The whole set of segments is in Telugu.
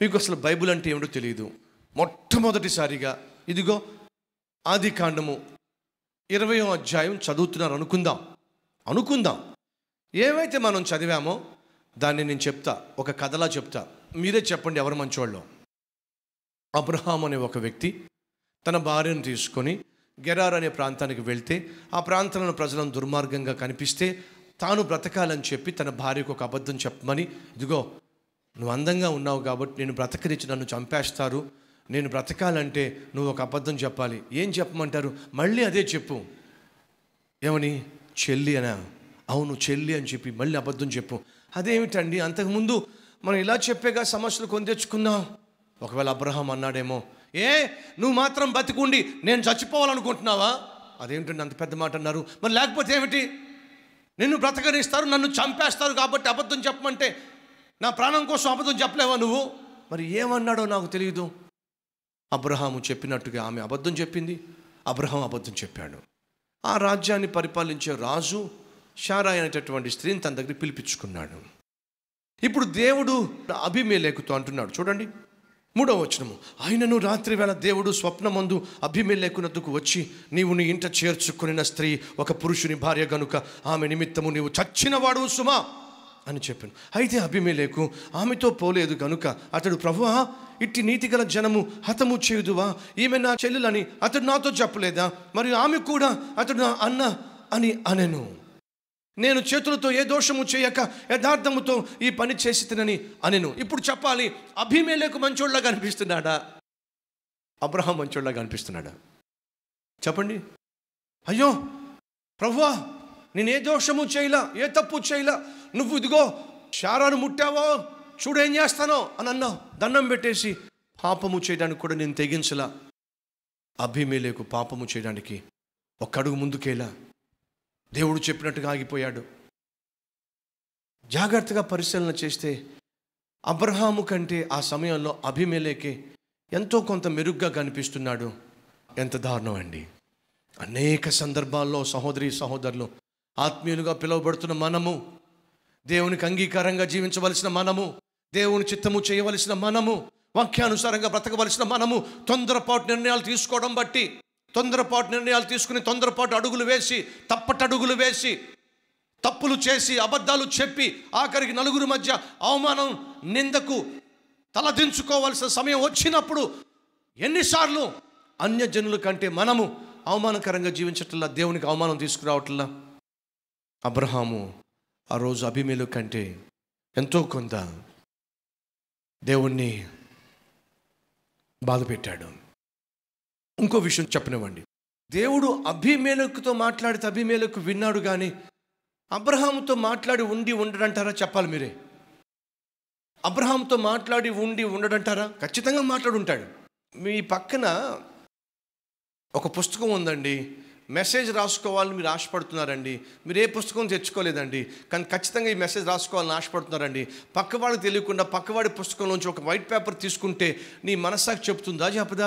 మీకు అసలు బైబిల్ అంటే ఏమిటో తెలియదు మొట్టమొదటిసారిగా ఇదిగో ఆది కాండము ఇరవయో అధ్యాయం చదువుతున్నారు అనుకుందాం అనుకుందాం ఏమైతే మనం చదివామో దాన్ని నేను చెప్తా ఒక కథలా చెప్తా మీరే చెప్పండి ఎవరు మంచోళ్ళు అబ్రహాం అనే ఒక వ్యక్తి తన భార్యను తీసుకొని గెరార్ అనే ప్రాంతానికి వెళ్తే ఆ ప్రాంతంలో ప్రజలను దుర్మార్గంగా కనిపిస్తే తాను బ్రతకాలని చెప్పి తన భార్యకు ఒక అబద్ధం చెప్పమని ఇదిగో నువ్వు అందంగా ఉన్నావు కాబట్టి నేను బ్రతకనిచ్చి నన్ను చంపేస్తారు నేను బ్రతకాలంటే నువ్వు ఒక అబద్ధం చెప్పాలి ఏం చెప్పమంటారు మళ్ళీ అదే చెప్పు ఏమని చెల్లి అనా అవును చెల్లి అని చెప్పి మళ్ళీ అబద్ధం చెప్పు అదేమిటండి అంతకుముందు మనం ఇలా చెప్పేగా సమస్యలు కొని తెచ్చుకున్నాం ఒకవేళ అబ్రహాం అన్నాడేమో ఏ నువ్వు మాత్రం బతికుండి నేను చచ్చిపోవాలనుకుంటున్నావా అదేమిటండి అంత పెద్ద మాట అన్నారు మరి లేకపోతే ఏమిటి నిన్ను బ్రతకనిస్తారు నన్ను చంపేస్తారు కాబట్టి అబద్ధం చెప్పమంటే నా ప్రాణం కోసం అబద్ధం చెప్పలేవా నువ్వు మరి ఏమన్నాడో నాకు తెలియదు అబ్రహాము చెప్పినట్టుగా ఆమె అబద్ధం చెప్పింది అబ్రహాం అబద్ధం చెప్పాడు ఆ రాజ్యాన్ని పరిపాలించే రాజు షారా అనేటటువంటి స్త్రీని తన దగ్గర పిలిపించుకున్నాడు ఇప్పుడు దేవుడు అభిమేలేకుతో అంటున్నాడు చూడండి మూడవ వచనము ఆయనను రాత్రి వేళ దేవుడు స్వప్నమందు అభిమేలేకునద్దుకు వచ్చి నీవు నీ ఇంట చేర్చుకున్న స్త్రీ ఒక పురుషుని భార్య గనుక ఆమె నిమిత్తము నీవు చచ్చినవాడు సుమా అని చెప్పాను అయితే అభిమేలేకు ఆమెతో పోలేదు గనుక అతడు ప్రభువా ఇట్టి నీతిగల జనము హతము చేయుదువా ఈమె నా చెల్లెలని అతడు నాతో చెప్పలేదా మరియు ఆమె కూడా అతడు నా అన్న అని అనెను నేను చేతులతో ఏ దోషము చేయక యథార్థముతో ఈ పని చేసి తినని అనెను ఇప్పుడు చెప్పాలి అభిమేలేకు మంచోళ్ళగా అనిపిస్తున్నాడా అబ్రహాం మంచోళ్ళగా అనిపిస్తున్నాడా చెప్పండి అయ్యో ప్రభువా నేను ఏ దోషము చేయలా ఏ తప్పు చేయలా నువ్వు ఇదిగో శారాను ముట్టావో చూడు ఏం చేస్తానో అని అన్నావు దండం పెట్టేసి పాపము చేయడానికి కూడా నేను తెగించలా అభిమేలేకు పాపము చేయడానికి ఒక్క అడుగు ముందుకేలా దేవుడు చెప్పినట్టుగా ఆగిపోయాడు జాగ్రత్తగా పరిశీలన చేస్తే అబ్రహాము కంటే ఆ సమయంలో అభిమేలేకే ఎంతో కొంత మెరుగ్గా కనిపిస్తున్నాడు ఎంత దారుణం అండి అనేక సందర్భాల్లో సహోదరి సహోదరులు ఆత్మీయులుగా పిలువబడుతున్న మనము దేవునికి అంగీకారంగా జీవించవలసిన మనము దేవుని చిత్తము చేయవలసిన మనము వాక్యానుసారంగా బ్రతకవలసిన మనము తొందరపాటు నిర్ణయాలు తీసుకోవడం బట్టి తొందరపాటు నిర్ణయాలు తీసుకుని తొందరపాటు అడుగులు వేసి తప్పటడుగులు వేసి తప్పులు చేసి అబద్ధాలు చెప్పి ఆఖరికి నలుగురు మధ్య అవమానం నిందకు తలదించుకోవాల్సిన సమయం వచ్చినప్పుడు ఎన్నిసార్లు అన్యజనుల కంటే మనము అవమానకరంగా జీవించట్లా దేవునికి అవమానం తీసుకురావట్లా అబ్రహాము ఆ రోజు అభిమేలు కంటే ఎంతో కొంత దేవుణ్ణి బాధ పెట్టాడు ఇంకో విషయం చెప్పనివ్వండి దేవుడు అభిమేలకుతో మాట్లాడితే అభిమేలకు విన్నాడు కానీ అబ్రహాముతో మాట్లాడి ఉండి ఉండడంటారా చెప్పాలి మీరే అబ్రహాంతో మాట్లాడి ఉండి ఉండడంటారా ఖచ్చితంగా మాట్లాడి ఉంటాడు మీ పక్కన ఒక పుస్తకం ఉందండి మెసేజ్ రాసుకోవాలని మీరు ఆశపడుతున్నారండి మీరు ఏ పుస్తకం తెచ్చుకోలేదండి కానీ ఖచ్చితంగా ఈ మెసేజ్ రాసుకోవాలని ఆశపడుతున్నారండి పక్కవాడికి తెలియకుండా పక్కవాడి పుస్తకంలోంచి ఒక వైట్ పేపర్ తీసుకుంటే నీ మనస్సాకి చెప్తుందా చెప్పదా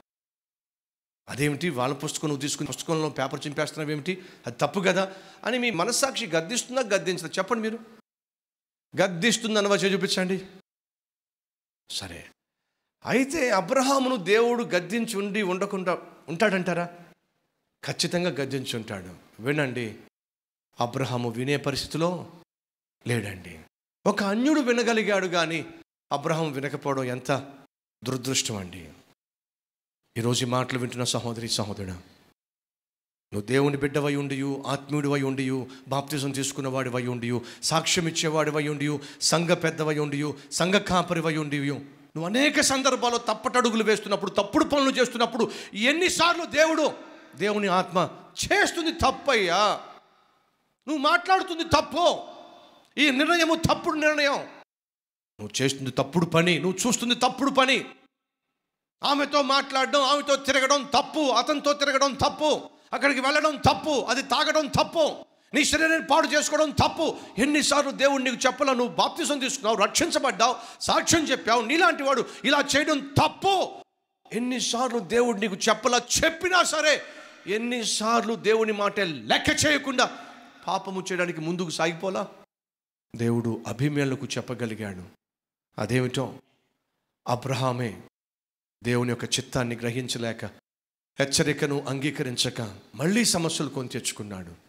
అదేమిటి వాళ్ళ పుస్తకం నువ్వు తీసుకుని పుస్తకంలో పేపర్ చింపేస్తున్నావు ఏమిటి అది తప్పు కదా అని మీ మనస్సాక్షి గద్దిస్తుందా గద్దించదా చెప్పండి మీరు గద్దిస్తుంది అనవా చూపించండి సరే అయితే అబ్రహామును దేవుడు గద్దించి ఉండి ఉండకుండా ఉంటాడంటారా ఖచ్చితంగా గద్దించి ఉంటాడు వినండి అబ్రహాము వినే పరిస్థితిలో లేడండి ఒక అన్యుడు వినగలిగాడు కానీ అబ్రహాం వినకపోవడం ఎంత దురదృష్టం అండి ఈరోజు ఈ మాటలు వింటున్న సహోదరి సహోదరుడు నువ్వు దేవుని బిడ్డవై ఉండియు ఆత్మీయుడివై ఉండియు బాప్తిజం తీసుకున్నవాడివై ఉండియు సాక్ష్యం ఇచ్చేవాడివై ఉండియు సంఘ పెద్దవై ఉండియు సంఘ కాపరివై ఉండియు నువ్వు అనేక సందర్భాల్లో తప్పటడుగులు వేస్తున్నప్పుడు తప్పుడు పనులు చేస్తున్నప్పుడు ఎన్నిసార్లు దేవుడు దేవుని ఆత్మ చేస్తుంది తప్పయ్యా నువ్వు మాట్లాడుతుంది తప్పు ఈ నిర్ణయము తప్పుడు నిర్ణయం నువ్వు చేస్తుంది తప్పుడు పని నువ్వు చూస్తుంది తప్పుడు పని ఆమెతో మాట్లాడడం ఆమెతో తిరగడం తప్పు అతనితో తిరగడం తప్పు అక్కడికి వెళ్ళడం తప్పు అది తాగడం తప్పు నీ శరీరాన్ని పాడు చేసుకోవడం తప్పు ఎన్నిసార్లు దేవుడు నీకు చెప్పాల నువ్వు బాప్తిసం తీసుకున్నావు రక్షించబడ్డావు సాక్ష్యం చెప్పావు నీలాంటి వాడు ఇలా చేయడం తప్పు ఎన్నిసార్లు దేవుడు నీకు చెప్పలా చెప్పినా సరే ఎన్నిసార్లు దేవుని మాట లెక్క చేయకుండా పాపము చేయడానికి ముందుకు సాగిపోలా దేవుడు అభిమేలకు చెప్పగలిగాడు అదేమిటో అబ్రహామే దేవుని యొక్క చిత్తాన్ని గ్రహించలేక హెచ్చరికను అంగీకరించక మళ్ళీ సమస్యలు కొని తెచ్చుకున్నాడు